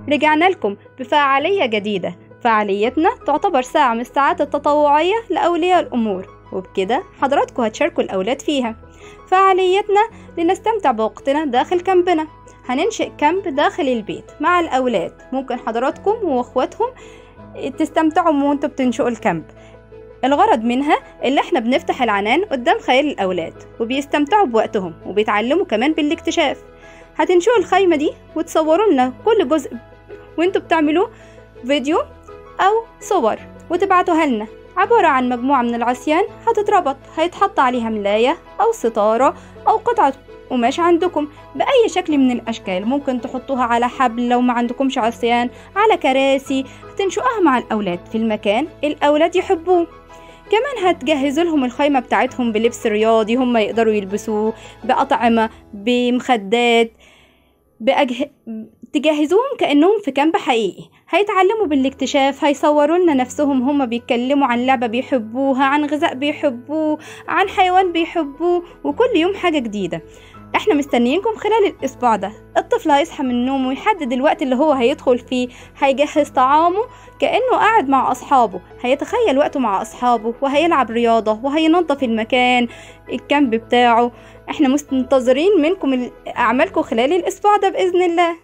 رجعنا لكم بفعالية جديدة فعاليتنا تعتبر ساعة من الساعات التطوعية لأولياء الأمور وبكده حضراتكم هتشاركوا الأولاد فيها فعاليتنا لنستمتع بوقتنا داخل كامبنا هننشئ كامب داخل البيت مع الأولاد ممكن حضراتكم وأخواتهم تستمتعوا وانتوا بتنشئوا الكامب الغرض منها اللي احنا بنفتح العنان قدام خيال الأولاد وبيستمتعوا بوقتهم وبيتعلموا كمان بالاكتشاف هتنشئوا الخيمة دي وتصوروا لنا كل جزء وانتوا بتعملوه فيديو أو صور وتبعتوها لنا عبارة عن مجموعة من العصيان هتتربط هيتحط عليها ملاية أو ستارة أو قطعة قماش عندكم بأي شكل من الأشكال ممكن تحطوها على حبل لو ما عندكمش عصيان على كراسي هتنشؤها مع الأولاد في المكان الأولاد يحبوه كمان هتجهزوا لهم الخيمة بتاعتهم بلبس رياضي هم يقدروا يلبسوه بأطعمة بمخدات بأجه... تجهزوهم كأنهم في كامب حقيقي هيتعلموا بالاكتشاف هيصوروا لنا نفسهم هما بيتكلموا عن لعبة بيحبوها عن غذاء بيحبوه عن حيوان بيحبوه وكل يوم حاجة جديدة احنا مستنيينكم خلال الاسبوع ده الطفل هيصحى من نومه ويحدد الوقت اللي هو هيدخل فيه هيجهز طعامه كأنه قاعد مع أصحابه هيتخيل وقته مع أصحابه وهيلعب رياضة وهينظف المكان الكامب بتاعه احنا منتظرين منكم أعمالكم خلال الأسبوع ده بإذن الله